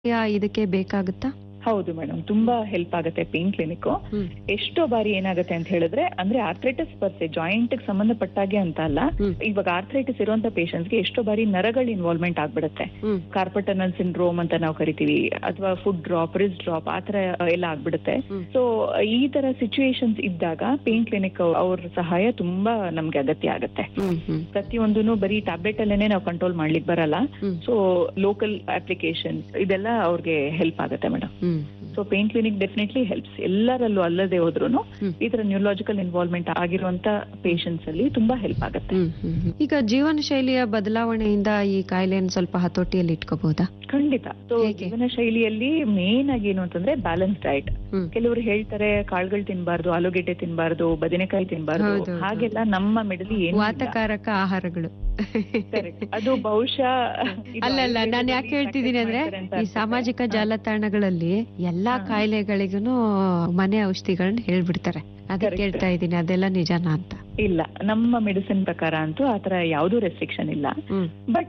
ಯಾ ಇದಕ್ಕೆ ಬೇಕಾಗುತ್ತಾ ಹೌದು ಮೇಡಮ್ ತುಂಬಾ ಹೆಲ್ಪ್ ಆಗುತ್ತೆ ಪೇನ್ ಕ್ಲಿನಿಕ್ ಹ್ಮ್. ಎಷ್ಟೋ ಬಾರಿ ಏನಾಗುತ್ತೆ ಅಂತ ಹೇಳಿದ್ರೆ ಅಂದ್ರೆ ಆರ್ಥ್ರೈಟಿಸ್ ಬರ್ತೆ ಜಾಯಿಂಟ್ ಸಂಬಂಧಪಟ್ಟಾಗೆ ಅಂತ ಅಲ್ಲ ಹ್ಮ್. ಇವಾಗ ಆರ್ಥ್ರೈಟಿಸ್ ಇರುವಂತ ಗೆ ಎಷ್ಟೋ ಬಾರಿ ನರಗಳ ಇನ್ವಾಲ್ವ್ಮೆಂಟ್ ಆಗ್ಬಿಡುತ್ತೆ ಹ್ಮ್ ಕಾರ್ಪಟನಲ್ ಸಿಂಡ್ರೋಮ್ ಅಂತ ನಾವು ಕರಿತೀವಿ ಅಥವಾ ಫುಡ್ ಡ್ರಾಪ್ ರಿಸ್ ಡ್ರಾಪ್ ಆತರ ಎಲ್ಲ ಆಗ್ಬಿಡುತ್ತೆ ಹ್ಮ್. ಸೊ ಈ ತರ ಸಿಚುಯೇಷನ್ಸ್ ಇದ್ದಾಗ ಪೇನ್ ಕ್ಲಿನಿಕ್ ಅವ್ರ ಸಹಾಯ ತುಂಬಾ ನಮ್ಗೆ ಅಗತ್ಯ ಆಗುತ್ತೆ ಹ್ಮ್ ಹ್ಮ್ ಪ್ರತಿಯೊಂದೂ ಬರೀ ಟ್ಯಾಬ್ಲೆಟ್ ಅಲ್ಲೇನೆ ನಾವು ಕಂಟ್ರೋಲ್ ಮಾಡ್ಲಿಕ್ಕೆ ಬರಲ್ಲ ಹ್ಮ್. ಸೊ ಲೋಕಲ್ ಅಪ್ಲಿಕೇಶನ್ ಇದೆಲ್ಲ ಅವ್ರಿಗೆ ಹೆಲ್ಪ್ ಆಗುತ್ತೆ ಮೇಡಮ್ ಹ್ಮ್ so pain clinic definitely helps ಎಲ್ಲರಲ್ಲೂ ಅಲ್ಲದೆ ಹೋದ್ರು ಹ್ಮ್. ಈ ತರ ನ್ಯೂರಲಾಜಿಕಲ್ ಇನ್ವಾಲ್ವ್ಮೆಂಟ್ ಆಗಿರುವಂತ ಪೇಷಂಟ್ಸ್ ಅಲ್ಲಿ ತುಂಬಾ ಹೆಲ್ಪ್ ಆಗುತ್ತೆ ಹ್ಮ್ ಹ್ಮ್ ಹ್ಮ್. ಈಗ ಜೀವನ ಶೈಲಿಯ ಬದಲಾವಣೆಯಿಂದ ಈ ಕಾಯಿಲೆಯನ್ನು ಸ್ವಲ್ಪ ಹತೋಟಿಯಲ್ಲಿ ಇಟ್ಕೋಬಹುದಾ ಖಂಡಿತ ಸೊ ಹೇಗೆ? ಜೀವನ ಶೈಲಿಯಲ್ಲಿ ಮೇನ್ ಆಗಿ ಏನು ಅಂತಂದ್ರೆ ಬ್ಯಾಲೆನ್ಸ್ ಡಯಟ್ ಹ್ಮ್ ಕೆಲವರು ಹೇಳ್ತಾರೆ ಕಾಳುಗಳು ತಿನ್ಬಾರ್ದು ಆಲೂಗೆಡ್ಡೆ ತಿನ್ಬಾರ್ದು ಬದನೆಕಾಯಿ ತಿನ್ಬಾರ್ದು ಹೌದು, ಹೌದು. ಹಾಗೆಲ್ಲ ನಮ್ಮ ಮೆಡಲಿ ಏನು ಇಲ್ಲ. ವಾತಕಾರಕ ಆಹಾರಗಳು Correct. ಅದು ಬಹುಶಃ ಇದು ಅಲ್ಲ ಅಲ್ಲ ನಾನು ಆಯುರ್ವೇದದಲ್ಲಿ ಯಾಕೆ ಹೇಳ್ತಿದ್ದೀನಿ practice ಅಂದ್ರೆ ಮಾಡ್ತಾರೆ ಅಂತ ಈ ಅನ್ಸುತ್ತೆ. ಸಾಮಾಜಿಕ ಹಾ. ಜಾಲತಾಣಗಳಲ್ಲಿ ಎಲ್ಲಾ ಹಾ. ಕಾಯಿಲೆಗಳಿಗೂ ಮನೆ ಔಷಧಿಗಳನ್ನ ಹೇಳ್ಬಿಡ್ತಾರೆ ಅದಕ್ಕೆ Correct. ಕೇಳ್ತಾ ಇದ್ದೀನಿ ಅದೆಲ್ಲ ನಿಜಾನಾ ಅಂತ ಇಲ್ಲ ನಮ್ಮ ಮೆಡಿಸಿನ್ ಪ್ರಕಾರ ಅಂತೂ ಆತರ ಯಾವ್ದು ರೆಸ್ಟ್ರಿಕ್ಷನ್ ಇಲ್ಲ ಹ್ಮ್ ಬಟ್